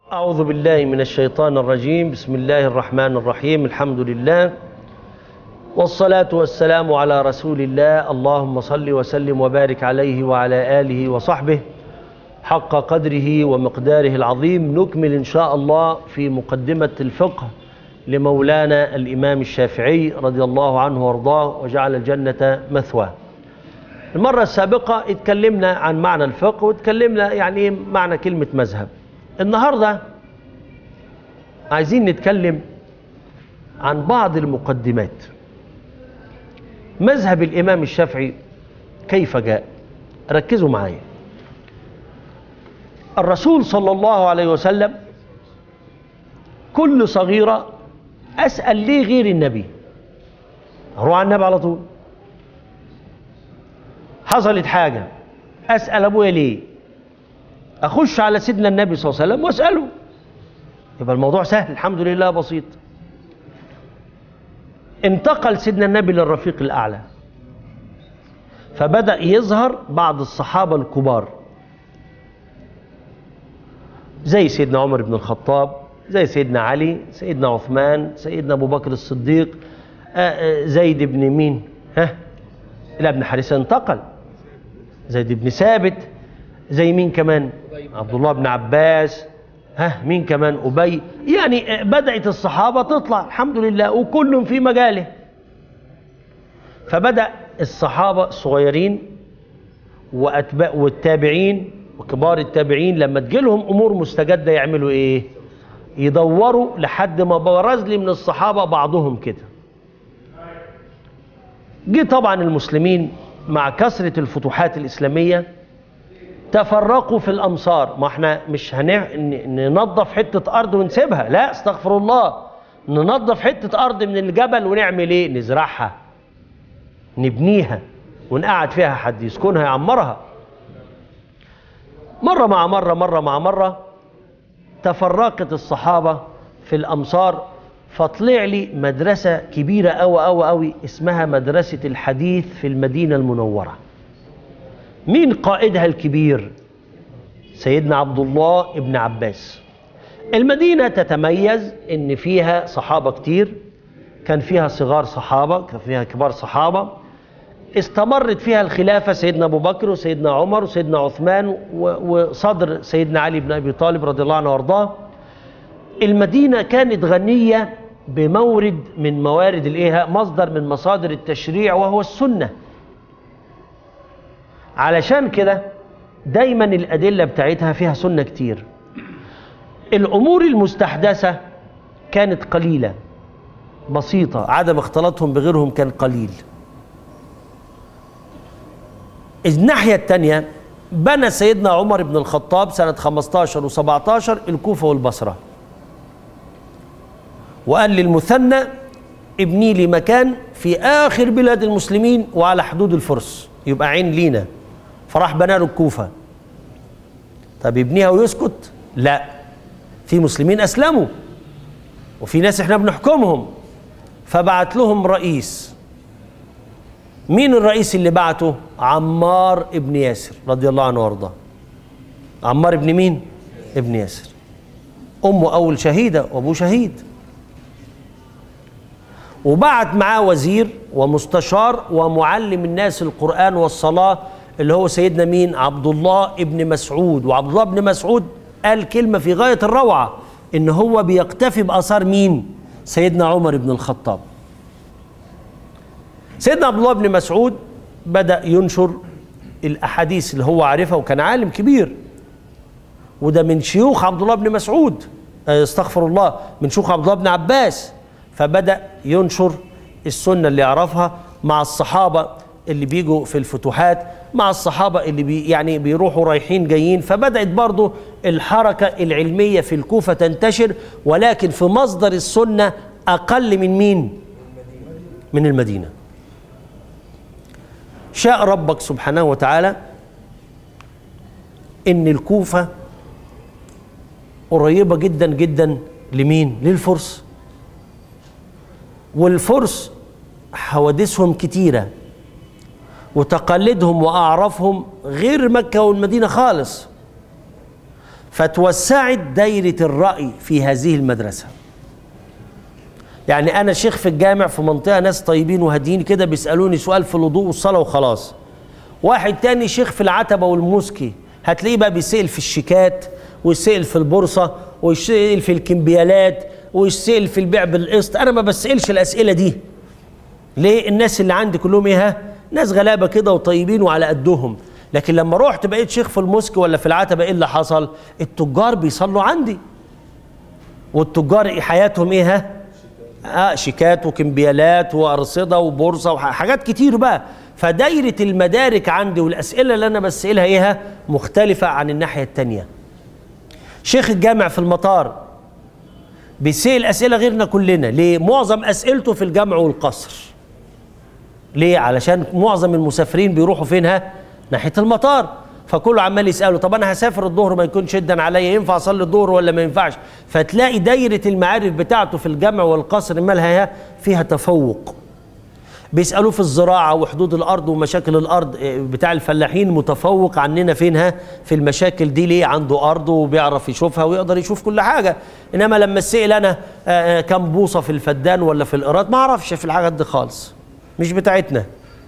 أعوذ بالله من الشيطان الرجيم بسم الله الرحمن الرحيم الحمد لله والصلاة والسلام على رسول الله اللهم صل وسلم وبارك عليه وعلى آله وصحبه حق قدره ومقداره العظيم نكمل إن شاء الله في مقدمة الفقه لمولانا الإمام الشافعي رضي الله عنه وارضاه وجعل الجنة مثواه المرة السابقة اتكلمنا عن معنى الفقه واتكلمنا يعني ايه معنى كلمة مذهب النهاردة عايزين نتكلم عن بعض المقدمات مذهب الإمام الشافعي كيف جاء ركزوا معايا الرسول صلى الله عليه وسلم كل صغيرة أسأل ليه غير النبي أروح على النبي على طول حصلت حاجة أسأل أبويا ليه أخش على سيدنا النبي صلى الله عليه وسلم وأسأله يبقى الموضوع سهل الحمد لله بسيط انتقل سيدنا النبي للرفيق الأعلى فبدأ يظهر بعض الصحابة الكبار زي سيدنا عمر بن الخطاب زي سيدنا علي سيدنا عثمان سيدنا أبو بكر الصديق زيد بن مين ها لا ابن حارثة انتقل زيد بن ثابت زي مين كمان عبد الله بن عباس ها مين كمان أبي يعني بدأت الصحابة تطلع الحمد لله وكل في مجاله فبدأ الصحابة الصغيرين وأتباع والتابعين وكبار التابعين لما تجيلهم أمور مستجدة يعملوا إيه يدوروا لحد ما برز لي من الصحابة بعضهم كده جه طبعا المسلمين مع كثرة الفتوحات الإسلامية تفرقوا في الأمصار ما احنا مش هنع... ننظف حتة أرض ونسيبها لا استغفر الله ننظف حتة أرض من الجبل ونعمل ايه نزرعها نبنيها ونقعد فيها حد يسكنها يعمرها مرة مع مرة مرة مع مرة تفرقت الصحابة في الأمصار فطلع لي مدرسة كبيرة أوي أوي أوي اسمها مدرسة الحديث في المدينة المنورة مين قائدها الكبير سيدنا عبد الله ابن عباس المدينة تتميز ان فيها صحابة كتير كان فيها صغار صحابة كان فيها كبار صحابة استمرت فيها الخلافة سيدنا أبو بكر وسيدنا عمر وسيدنا عثمان وصدر سيدنا علي بن أبي طالب رضي الله عنه وارضاه المدينة كانت غنية بمورد من موارد الايه مصدر من مصادر التشريع وهو السنة علشان كده دايما الأدلة بتاعتها فيها سنة كتير الأمور المستحدثة كانت قليلة بسيطة عدم اختلاطهم بغيرهم كان قليل الناحية التانية بنى سيدنا عمر بن الخطاب سنة 15 و17 الكوفة والبصرة وقال للمثنى ابني لي مكان في آخر بلاد المسلمين وعلى حدود الفرس يبقى عين لينا فراح بنى له الكوفة طب يبنيها ويسكت لا في مسلمين أسلموا وفي ناس احنا بنحكمهم فبعت لهم رئيس مين الرئيس اللي بعته عمار ابن ياسر رضي الله عنه وارضاه عمار ابن مين ابن ياسر امه اول شهيده وابوه شهيد وبعت معاه وزير ومستشار ومعلم الناس القرآن والصلاة اللي هو سيدنا مين عبد الله ابن مسعود وعبد الله ابن مسعود قال كلمة في غاية الروعة ان هو بيقتفي بأثار مين سيدنا عمر بن الخطاب سيدنا عبد الله بن مسعود بدأ ينشر الأحاديث اللي هو عارفها وكان عالم كبير وده من شيوخ عبد الله بن مسعود استغفر الله من شيوخ عبد الله بن عباس فبدأ ينشر السنة اللي يعرفها مع الصحابة اللي بيجوا في الفتوحات مع الصحابة اللي بي يعني بيروحوا رايحين جايين فبدأت برضو الحركة العلمية في الكوفة تنتشر ولكن في مصدر السنة أقل من مين؟ من المدينة شاء ربك سبحانه وتعالى إن الكوفة قريبة جدا جدا لمين؟ للفرس والفرس حوادثهم كتيرة وتقاليدهم وأعرافهم غير مكة والمدينة خالص فتوسعت دايرة الرأي في هذه المدرسة يعني أنا شيخ في الجامع في منطقة ناس طيبين وهاديين كده بيسألوني سؤال في الوضوء والصلاة وخلاص واحد تاني شيخ في العتبة والمسكي هتلاقيه بقى بيسأل في الشيكات ويسأل في البورصة ويسأل في الكمبيالات ويسأل في البيع بالقسط أنا ما بسألش الأسئلة دي ليه الناس اللي عندي كلهم ايه ها؟ ناس غلابة كده وطيبين وعلى قدهم لكن لما رحت بقيت شيخ في المسك ولا في العتبة ايه اللي حصل التجار بيصلوا عندي والتجار حياتهم ايه ها آه شيكات وكمبيالات وارصده وبورصه وحاجات كتير بقى فدايره المدارك عندي والاسئله اللي انا بسالها ايه مختلفه عن الناحيه التانيه شيخ الجامع في المطار بيسال اسئله غيرنا كلنا ليه معظم اسئلته في الجامع والقصر ليه علشان معظم المسافرين بيروحوا فين ها ناحيه المطار فكله عمال يساله طب انا هسافر الظهر ما يكونش شدا عليا ينفع اصلي الظهر ولا ما ينفعش فتلاقي دايره المعارف بتاعته في الجامع والقصر مالها فيها تفوق بيسالوه في الزراعه وحدود الارض ومشاكل الارض بتاع الفلاحين متفوق عننا فينها في المشاكل دي ليه عنده ارض وبيعرف يشوفها ويقدر يشوف كل حاجه انما لما اسال انا كم بوصه في الفدان ولا في الايراد ما اعرفش في الحاجات دي خالص مش بتاعتنا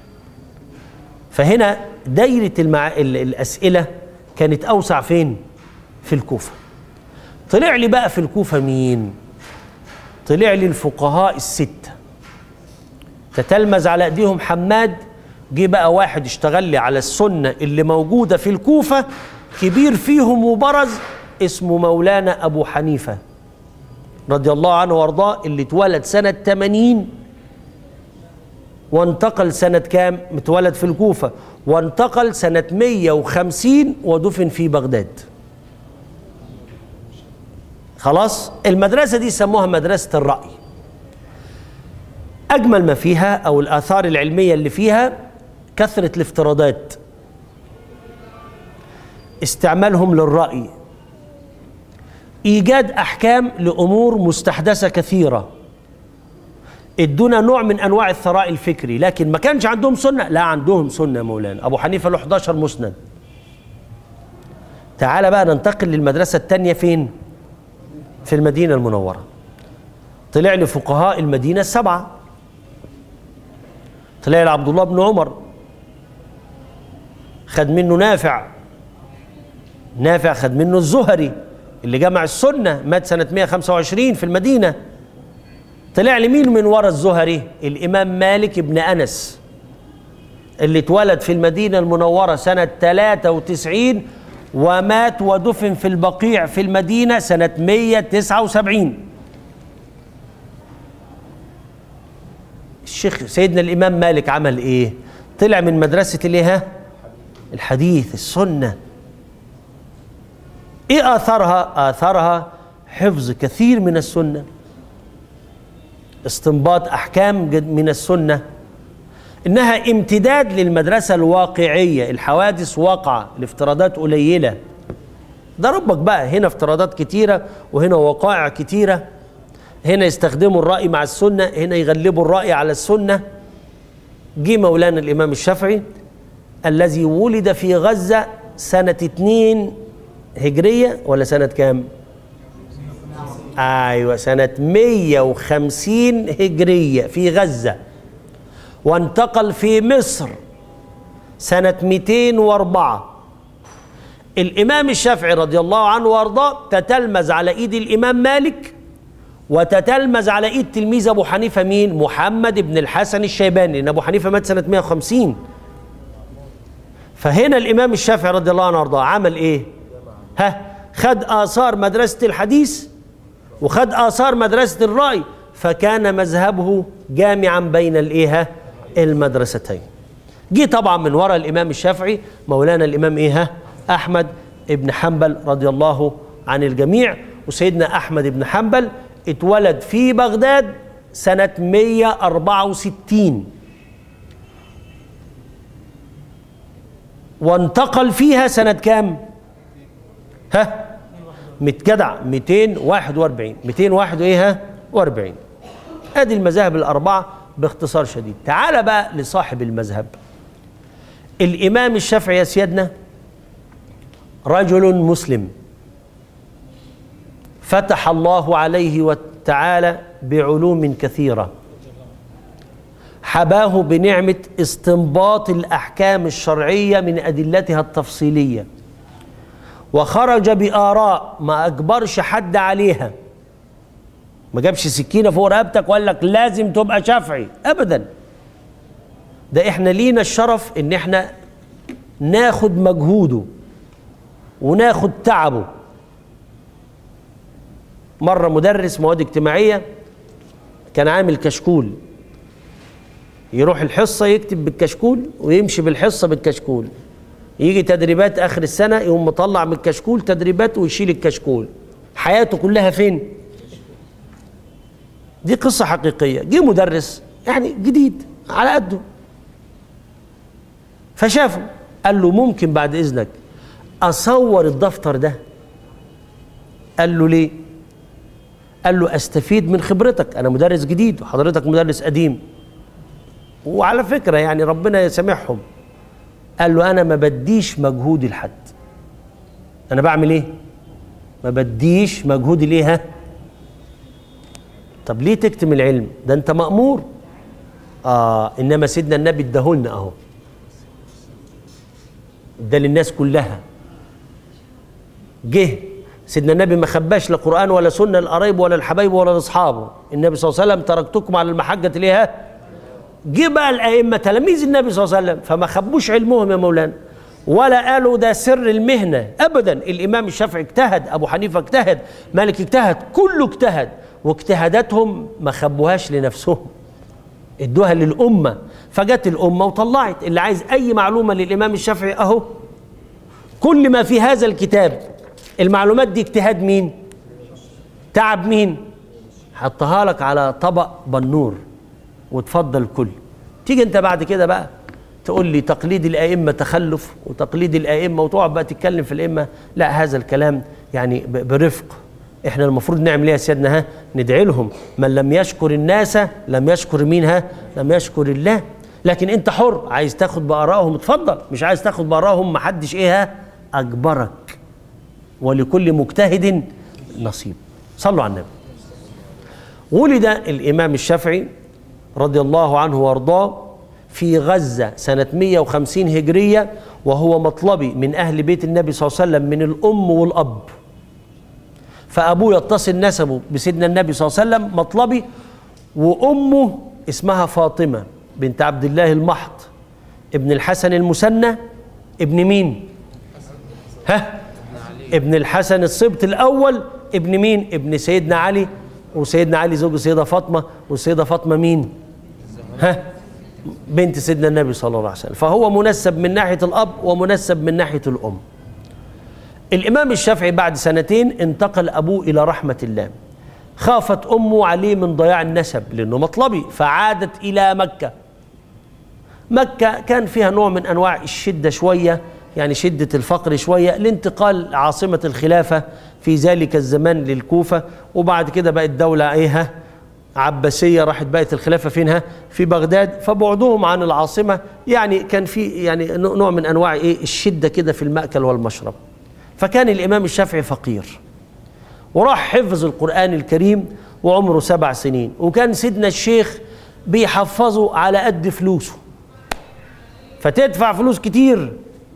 فهنا دايرة المع... الأسئلة كانت أوسع فين؟ في الكوفة طلع لي بقى في الكوفة مين؟ طلع لي الفقهاء الستة تتلمذ على ايديهم حماد جه بقى واحد اشتغل لي على السنة اللي موجودة في الكوفة كبير فيهم وبرز اسمه مولانا أبو حنيفة رضي الله عنه وارضاه اللي اتولد سنة 80 وانتقل سنة كام؟ متولد في الكوفة وانتقل سنة 150 ودفن في بغداد خلاص المدرسة دي سموها مدرسة الرأي أجمل ما فيها أو الآثار العلمية اللي فيها كثرة الافتراضات استعمالهم للرأي إيجاد أحكام لأمور مستحدثة كثيرة ادونا نوع من انواع الثراء الفكري لكن ما كانش عندهم سنه لا عندهم سنه يا مولانا ابو حنيفه له 11 مسند تعال بقى ننتقل للمدرسه الثانيه فين في المدينه المنوره طلع لي فقهاء المدينه السبعه طلع لي عبد الله بن عمر خد منه نافع نافع خد منه الزهري اللي جمع السنه مات سنه 125 في المدينه طلع لي مين من ورا الزهري الإمام مالك بن أنس اللي اتولد في المدينة المنورة سنة 93 ومات ودفن في البقيع في المدينة سنة 179 الشيخ سيدنا الإمام مالك عمل إيه طلع من مدرسة الايه الحديث السنة إيه آثارها آثارها حفظ كثير من السنه استنباط احكام من السنه انها امتداد للمدرسه الواقعيه الحوادث واقعه الافتراضات قليله ده ربك بقى هنا افتراضات كتيره وهنا وقائع كتيره هنا يستخدموا الراي مع السنه هنا يغلبوا الراي على السنه جه مولانا الامام الشافعي الذي ولد في غزه سنه 2 هجريه ولا سنه كام؟ ايوه سنة 150 هجرية في غزة وانتقل في مصر سنة 204 الإمام الشافعي رضي الله عنه وارضاه تتلمذ على إيد الإمام مالك وتتلمذ على إيد تلميذ أبو حنيفة مين؟ محمد بن الحسن الشيباني لأن أبو حنيفة مات سنة 150 فهنا الإمام الشافعي رضي الله عنه وارضاه عمل إيه؟ ها خد آثار مدرسة الحديث وخد آثار مدرسة الرأي فكان مذهبه جامعا بين الإيه المدرستين جه طبعا من وراء الإمام الشافعي مولانا الإمام إيه أحمد ابن حنبل رضي الله عن الجميع وسيدنا أحمد بن حنبل اتولد في بغداد سنة 164 وانتقل فيها سنة كام؟ ها؟ جدع 241 201 وايه ها 40 ادي المذاهب الاربعه باختصار شديد تعال بقى لصاحب المذهب الامام الشافعي يا سيادنا رجل مسلم فتح الله عليه وتعالى بعلوم كثيره حباه بنعمه استنباط الاحكام الشرعيه من ادلتها التفصيليه وخرج باراء ما اجبرش حد عليها ما جابش سكينه فوق رقبتك وقال لك لازم تبقى شافعي ابدا ده احنا لينا الشرف ان احنا ناخد مجهوده وناخد تعبه مره مدرس مواد اجتماعيه كان عامل كشكول يروح الحصه يكتب بالكشكول ويمشي بالحصه بالكشكول يجي تدريبات اخر السنه يقوم مطلع من الكشكول تدريبات ويشيل الكشكول حياته كلها فين دي قصه حقيقيه جه مدرس يعني جديد على قده فشافه قال له ممكن بعد اذنك اصور الدفتر ده قال له ليه قال له استفيد من خبرتك انا مدرس جديد وحضرتك مدرس قديم وعلى فكره يعني ربنا يسامحهم قال له انا ما بديش مجهودي لحد انا بعمل ايه ما بديش مجهودي ليه ها طب ليه تكتم العلم ده انت مأمور اه انما سيدنا النبي اداهولنا اهو ده للناس كلها جه سيدنا النبي ما خباش لا قران ولا سنه للقرايب ولا الحبايب ولا لاصحابه النبي صلى الله عليه وسلم تركتكم على المحجه ليه ها جه بقى الائمه تلاميذ النبي صلى الله عليه وسلم فما خبوش علمهم يا مولانا ولا قالوا ده سر المهنه ابدا الامام الشافعي اجتهد ابو حنيفه اجتهد مالك اجتهد كله اجتهد واجتهاداتهم ما خبوهاش لنفسهم ادوها للامه فجت الامه وطلعت اللي عايز اي معلومه للامام الشافعي اهو كل ما في هذا الكتاب المعلومات دي اجتهاد مين تعب مين حطها لك على طبق بنور وتفضل كل تيجي انت بعد كده بقى تقول لي تقليد الائمه تخلف وتقليد الائمه وتقعد بقى تتكلم في الائمه لا هذا الكلام يعني ب- برفق احنا المفروض نعمل ايه يا سيدنا ها ندعي لهم من لم يشكر الناس لم يشكر مين ها لم يشكر الله لكن انت حر عايز تاخد بارائهم اتفضل مش عايز تاخد بارائهم محدش ايه ها اجبرك ولكل مجتهد نصيب صلوا على النبي ولد الامام الشافعي رضي الله عنه وارضاه في غزه سنه 150 هجريه وهو مطلبي من اهل بيت النبي صلى الله عليه وسلم من الام والاب فابوه يتصل نسبه بسيدنا النبي صلى الله عليه وسلم مطلبي وامه اسمها فاطمه بنت عبد الله المحض ابن الحسن المثنى ابن مين ها ابن الحسن السبط الاول ابن مين ابن سيدنا علي وسيدنا علي زوج السيده فاطمه والسيده فاطمه مين ها بنت سيدنا النبي صلى الله عليه وسلم فهو منسب من ناحيه الاب ومنسب من ناحيه الام الامام الشافعي بعد سنتين انتقل ابوه الى رحمه الله خافت امه عليه من ضياع النسب لانه مطلبي فعادت الى مكه مكه كان فيها نوع من انواع الشده شويه يعني شده الفقر شويه لانتقال عاصمه الخلافه في ذلك الزمان للكوفه وبعد كده بقت دوله ايه عباسيه راحت بقت الخلافه فينها في بغداد فبعدهم عن العاصمه يعني كان في يعني نوع من انواع ايه الشده كده في الماكل والمشرب فكان الامام الشافعي فقير وراح حفظ القرآن الكريم وعمره سبع سنين وكان سيدنا الشيخ بيحفظه على قد فلوسه فتدفع فلوس كتير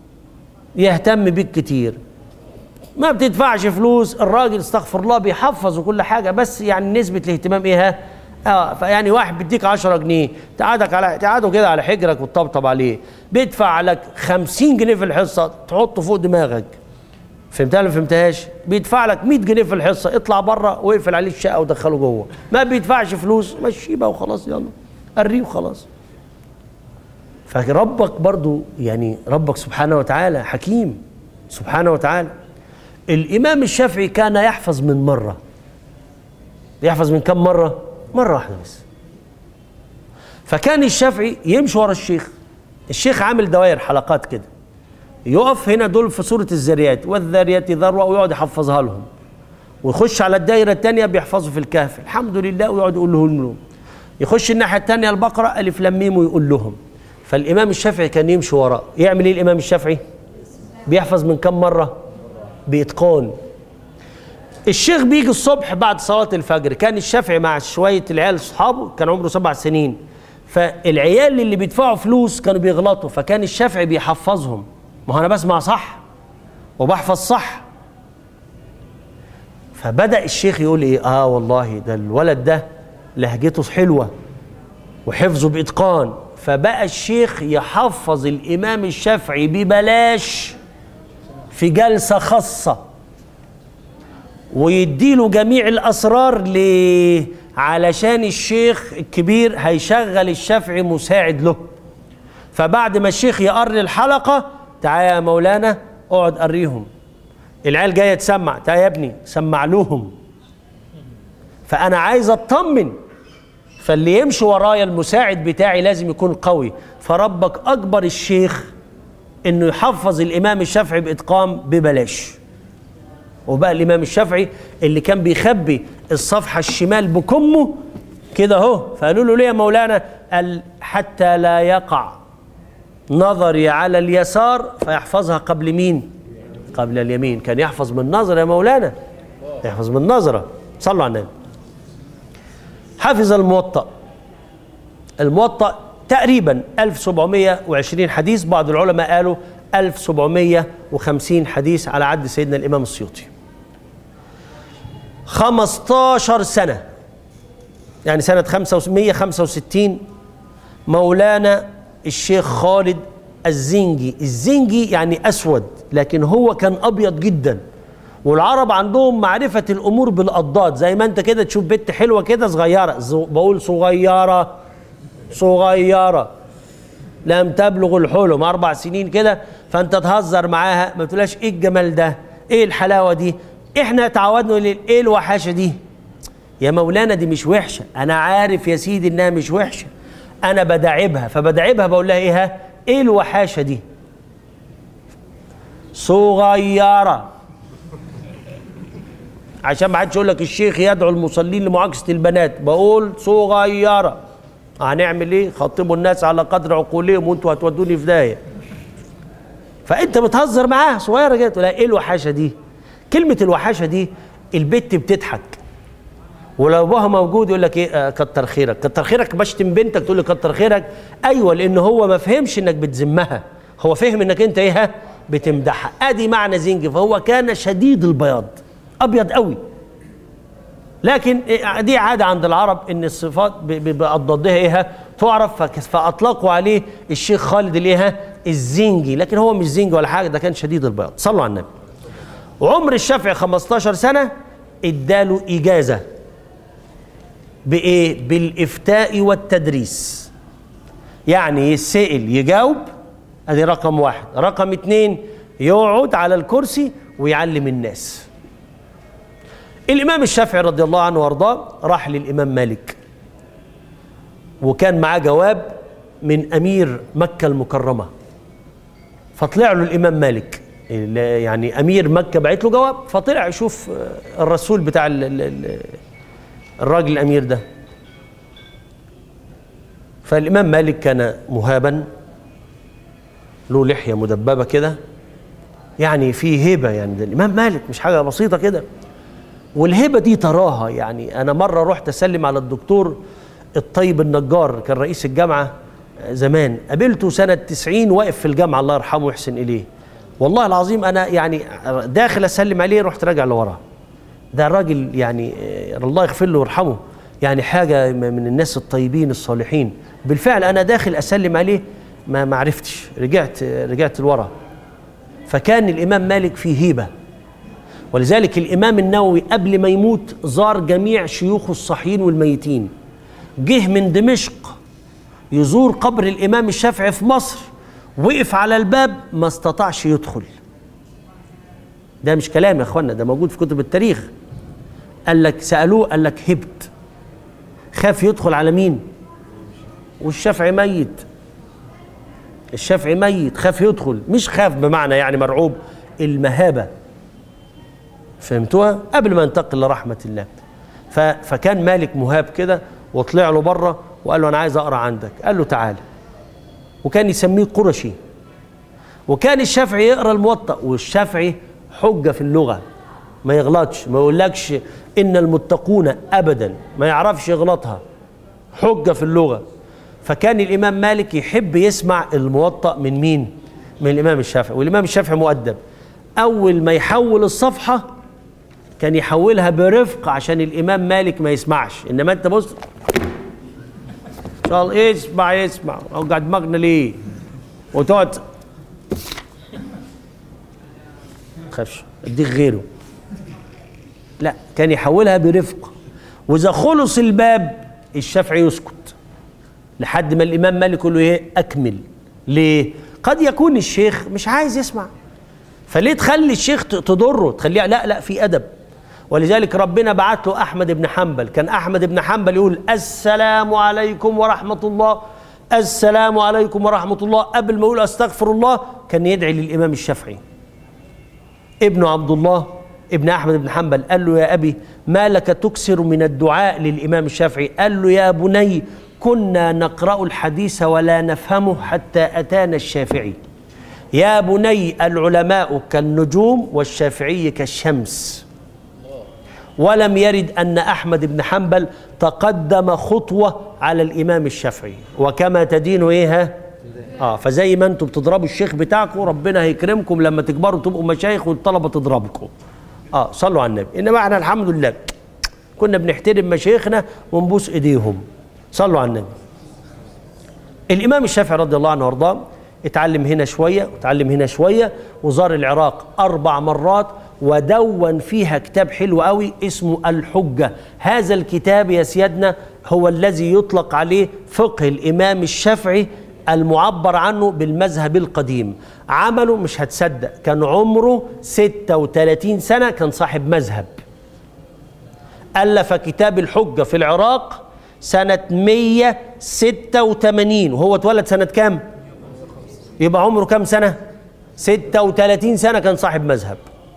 يهتم بيك كتير ما بتدفعش فلوس الراجل استغفر الله بيحفظ وكل حاجة بس يعني نسبة الاهتمام ايه ها؟ اه فيعني واحد بيديك 10 جنيه تقعدك على تقعده كده على حجرك وتطبطب عليه بيدفع لك 50 جنيه في الحصة تحطه فوق دماغك فهمتها ولا ما فهمتهاش؟ بيدفع لك 100 جنيه في الحصه اطلع بره واقفل عليه الشقه ودخله جوه، ما بيدفعش فلوس مشيه بقى وخلاص يلا قريه وخلاص. فربك برضو يعني ربك سبحانه وتعالى حكيم سبحانه وتعالى. الامام الشافعي كان يحفظ من مره. يحفظ من كم مره؟ مره واحده بس. فكان الشافعي يمشي ورا الشيخ. الشيخ عامل دوائر حلقات كده. يقف هنا دول في سورة الذريات والذاريات ذروة ويقعد يحفظها لهم ويخش على الدايرة الثانية بيحفظوا في الكهف الحمد لله ويقعد يقول لهم يخش الناحية الثانية البقرة ألف لام ميم ويقول لهم فالإمام الشافعي كان يمشي وراه يعمل إيه الإمام الشافعي؟ بيحفظ من كم مرة؟ بإتقان الشيخ بيجي الصبح بعد صلاة الفجر كان الشافعي مع شوية العيال أصحابه كان عمره سبع سنين فالعيال اللي بيدفعوا فلوس كانوا بيغلطوا فكان الشافعي بيحفظهم ما هو أنا بسمع صح وبحفظ صح فبدأ الشيخ يقول إيه آه والله ده الولد ده لهجته حلوة وحفظه بإتقان فبقى الشيخ يحفظ الإمام الشافعي ببلاش في جلسة خاصة ويديله جميع الأسرار ليه؟ علشان الشيخ الكبير هيشغل الشافعي مساعد له فبعد ما الشيخ يقري الحلقة تعالى يا مولانا اقعد قريهم العيال جاية تسمع تعالى يا ابني سمع لهم فأنا عايز أطمن فاللي يمشي ورايا المساعد بتاعي لازم يكون قوي فربك أكبر الشيخ إنه يحفظ الإمام الشافعي بإتقان ببلاش وبقى الامام الشافعي اللي كان بيخبي الصفحه الشمال بكمه كده اهو فقالوا له ليه يا مولانا قال حتى لا يقع نظري على اليسار فيحفظها قبل مين قبل اليمين كان يحفظ من نظر يا مولانا يحفظ من نظره صلوا على النبي حفظ الموطأ الموطأ تقريبا 1720 حديث بعض العلماء قالوا 1750 حديث على عد سيدنا الإمام السيوطي 15 سنة يعني سنة 565 مولانا الشيخ خالد الزنجي الزنجي يعني أسود لكن هو كان أبيض جدا والعرب عندهم معرفة الأمور بالأضداد زي ما أنت كده تشوف بنت حلوة كده صغيرة بقول صغيرة صغيرة لم تبلغ الحلم أربع سنين كده فأنت تهزر معاها ما تقولهاش إيه الجمال ده إيه الحلاوة دي إحنا تعودنا إيه الوحاشة دي يا مولانا دي مش وحشة أنا عارف يا سيدي إنها مش وحشة أنا بدعبها فبدعبها بقول لها إيه ها إيه الوحاشة دي صغيرة عشان ما حدش يقول لك الشيخ يدعو المصلين لمعاكسة البنات بقول صغيرة هنعمل ايه خاطبوا الناس على قدر عقولهم وانتوا هتودوني في داهيه فانت بتهزر معاها صغيره كده تقول ايه الوحاشه دي كلمه الوحاشه دي البت بتضحك ولو ابوها موجود يقول لك ايه آه كتر خيرك كتر خيرك بشتم بنتك تقول لي كتر خيرك ايوه لان هو ما فهمش انك بتذمها هو فهم انك انت ايه بتمدحها ادي معنى زنج فهو كان شديد البياض ابيض قوي لكن دي عاده عند العرب ان الصفات باضدادها ايه تعرف فاطلقوا عليه الشيخ خالد الايه الزنجي لكن هو مش زنجي ولا حاجه ده كان شديد البياض صلوا على النبي وعمر الشافعي 15 سنه اداله اجازه بايه بالافتاء والتدريس يعني يسال يجاوب ادي رقم واحد رقم اتنين يقعد على الكرسي ويعلم الناس الإمام الشافعي رضي الله عنه وارضاه راح للإمام مالك وكان معاه جواب من أمير مكة المكرمة فطلع له الإمام مالك يعني أمير مكة بعت له جواب فطلع يشوف الرسول بتاع الراجل الأمير ده فالإمام مالك كان مهابا له لحية مدببة كده يعني فيه هيبة يعني ده الإمام مالك مش حاجة بسيطة كده والهبه دي تراها يعني انا مره رحت اسلم على الدكتور الطيب النجار كان رئيس الجامعه زمان قابلته سنه 90 واقف في الجامعه الله يرحمه ويحسن اليه والله العظيم انا يعني داخل اسلم عليه رحت راجع لورا ده راجل يعني الله يغفر له ويرحمه يعني حاجه من الناس الطيبين الصالحين بالفعل انا داخل اسلم عليه ما ما عرفتش رجعت رجعت لورا فكان الامام مالك فيه هيبه ولذلك الإمام النووي قبل ما يموت زار جميع شيوخه الصحيين والميتين جه من دمشق يزور قبر الإمام الشافعي في مصر وقف على الباب ما استطاعش يدخل ده مش كلام يا اخوانا ده موجود في كتب التاريخ قال لك سألوه قال لك هبت خاف يدخل على مين والشافعي ميت الشافعي ميت خاف يدخل مش خاف بمعنى يعني مرعوب المهابه فهمتوها قبل ما ينتقل لرحمة الله فكان مالك مهاب كده وطلع له بره وقال له أنا عايز أقرأ عندك قال له تعالى وكان يسميه قرشي وكان الشافعي يقرأ الموطأ والشافعي حجة في اللغة ما يغلطش ما يقولكش ان المتقون ابدا ما يعرفش يغلطها حجه في اللغه فكان الامام مالك يحب يسمع الموطأ من مين من الامام الشافعي والامام الشافعي مؤدب اول ما يحول الصفحه كان يحولها برفق عشان الامام مالك ما يسمعش انما انت بص ان شاء الله اسمع اسمع اوجع دماغنا ليه وتقعد تخافش اديك غيره لا كان يحولها برفق واذا خلص الباب الشافعي يسكت لحد ما الامام مالك يقول له ايه اكمل ليه قد يكون الشيخ مش عايز يسمع فليه تخلي الشيخ تضره تخليه لا لا في ادب ولذلك ربنا بعت له احمد بن حنبل كان احمد بن حنبل يقول السلام عليكم ورحمه الله السلام عليكم ورحمه الله قبل ما يقول استغفر الله كان يدعي للامام الشافعي ابن عبد الله ابن احمد بن حنبل قال له يا ابي ما لك تكثر من الدعاء للامام الشافعي قال له يا بني كنا نقرا الحديث ولا نفهمه حتى اتانا الشافعي يا بني العلماء كالنجوم والشافعي كالشمس ولم يرد ان احمد بن حنبل تقدم خطوه على الامام الشافعي وكما تدين ايه ها اه فزي ما انتم بتضربوا الشيخ بتاعكم ربنا هيكرمكم لما تكبروا تبقوا مشايخ والطلبه تضربكم اه صلوا على النبي انما احنا الحمد لله كنا بنحترم مشايخنا ونبوس ايديهم صلوا على النبي الامام الشافعي رضي الله عنه وارضاه اتعلم هنا شويه وتعلم هنا شويه وزار العراق اربع مرات ودون فيها كتاب حلو قوي اسمه الحجه هذا الكتاب يا سيادنا هو الذي يطلق عليه فقه الامام الشافعي المعبر عنه بالمذهب القديم عمله مش هتصدق كان عمره 36 سنة كان صاحب مذهب ألف كتاب الحجة في العراق سنة 186 وهو اتولد سنة كام؟ يبقى عمره كام سنة؟ 36 سنة كان صاحب مذهب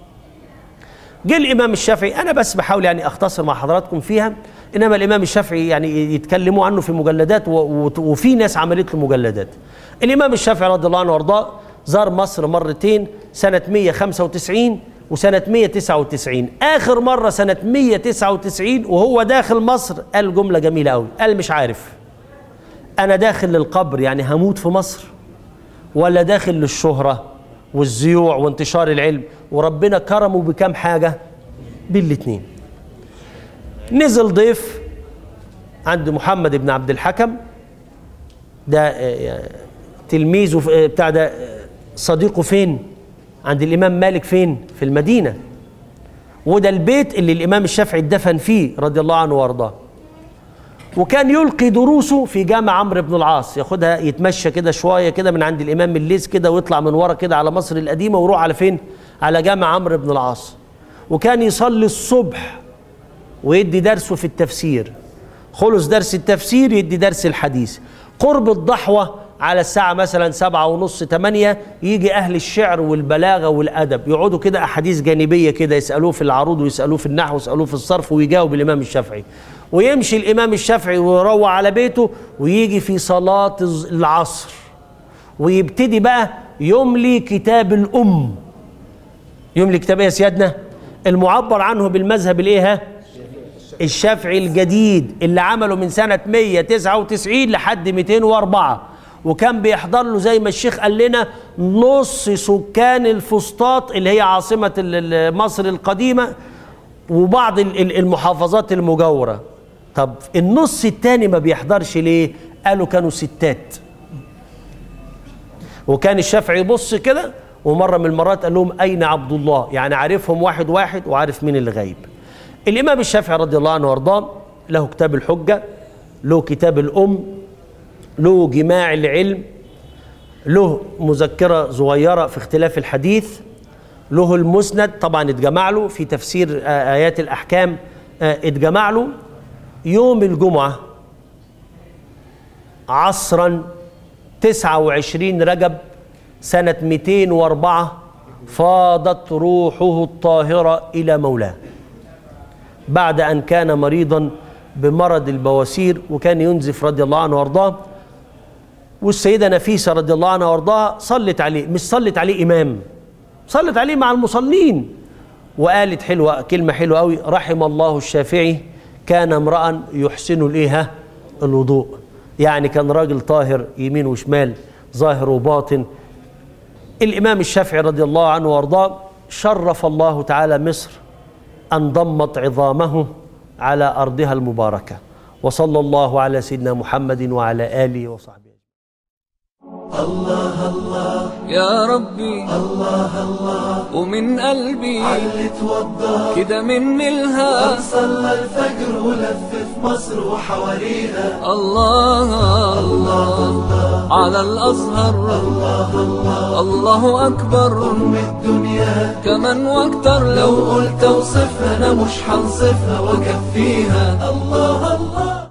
جه الإمام الشافعي أنا بس بحاول يعني أختصر مع حضراتكم فيها انما الامام الشافعي يعني يتكلموا عنه في مجلدات وفي ناس عملت له مجلدات الامام الشافعي رضي الله عنه وارضاه زار مصر مرتين سنه 195 وسنه 199 اخر مره سنه 199 وهو داخل مصر قال جمله جميله قوي قال مش عارف انا داخل للقبر يعني هموت في مصر ولا داخل للشهره والزيوع وانتشار العلم وربنا كرمه بكام حاجه بالاثنين نزل ضيف عند محمد بن عبد الحكم ده تلميذه بتاع ده صديقه فين عند الامام مالك فين في المدينه وده البيت اللي الامام الشافعي اتدفن فيه رضي الله عنه وارضاه وكان يلقي دروسه في جامع عمرو بن العاص ياخدها يتمشى كده شويه كده من عند الامام الليث كده ويطلع من ورا كده على مصر القديمه ويروح على فين على جامع عمرو بن العاص وكان يصلي الصبح ويدي درسه في التفسير خلص درس التفسير يدي درس الحديث قرب الضحوة على الساعة مثلا سبعة ونص تمانية يجي أهل الشعر والبلاغة والأدب يقعدوا كده أحاديث جانبية كده يسألوه في العروض ويسألوه في النحو ويسألوه في الصرف ويجاوب الإمام الشافعي ويمشي الإمام الشافعي ويروح على بيته ويجي في صلاة العصر ويبتدي بقى يملي كتاب الأم يملي كتاب إيه يا سيادنا المعبر عنه بالمذهب الإيه ها الشافعي الجديد اللي عمله من سنة 199 لحد 204 وكان بيحضر له زي ما الشيخ قال لنا نص سكان الفسطاط اللي هي عاصمة مصر القديمة وبعض المحافظات المجاورة طب النص التاني ما بيحضرش ليه قالوا كانوا ستات وكان الشافعي يبص كده ومرة من المرات قال لهم أين عبد الله يعني عارفهم واحد واحد وعارف مين اللي غايب الإمام الشافعي رضي الله عنه وارضاه له كتاب الحجة له كتاب الأم له جماع العلم له مذكرة صغيرة في اختلاف الحديث له المسند طبعا اتجمع له في تفسير آيات الأحكام اتجمع له يوم الجمعة عصرا 29 رجب سنة 204 فاضت روحه الطاهرة إلى مولاه بعد أن كان مريضا بمرض البواسير وكان ينزف رضي الله عنه وارضاه والسيدة نفيسة رضي الله عنها وارضاها صلت عليه مش صلت عليه إمام صلت عليه مع المصلين وقالت حلوة كلمة حلوة قوي رحم الله الشافعي كان امرأ يحسن الإيه الوضوء يعني كان راجل طاهر يمين وشمال ظاهر وباطن الإمام الشافعي رضي الله عنه وارضاه شرف الله تعالى مصر أن ضمت عظامه على أرضها المباركة وصلى الله على سيدنا محمد وعلى آله وصحبه يا ربي الله الله ومن قلبي اللي توضى كده مني الها صلى الفجر ولف في مصر وحواليها الله الله على الأزهر الله أكبر أم الدنيا كمان واكتر لو لو قلت اوصفها انا مش هنصفها واكفيها الله الله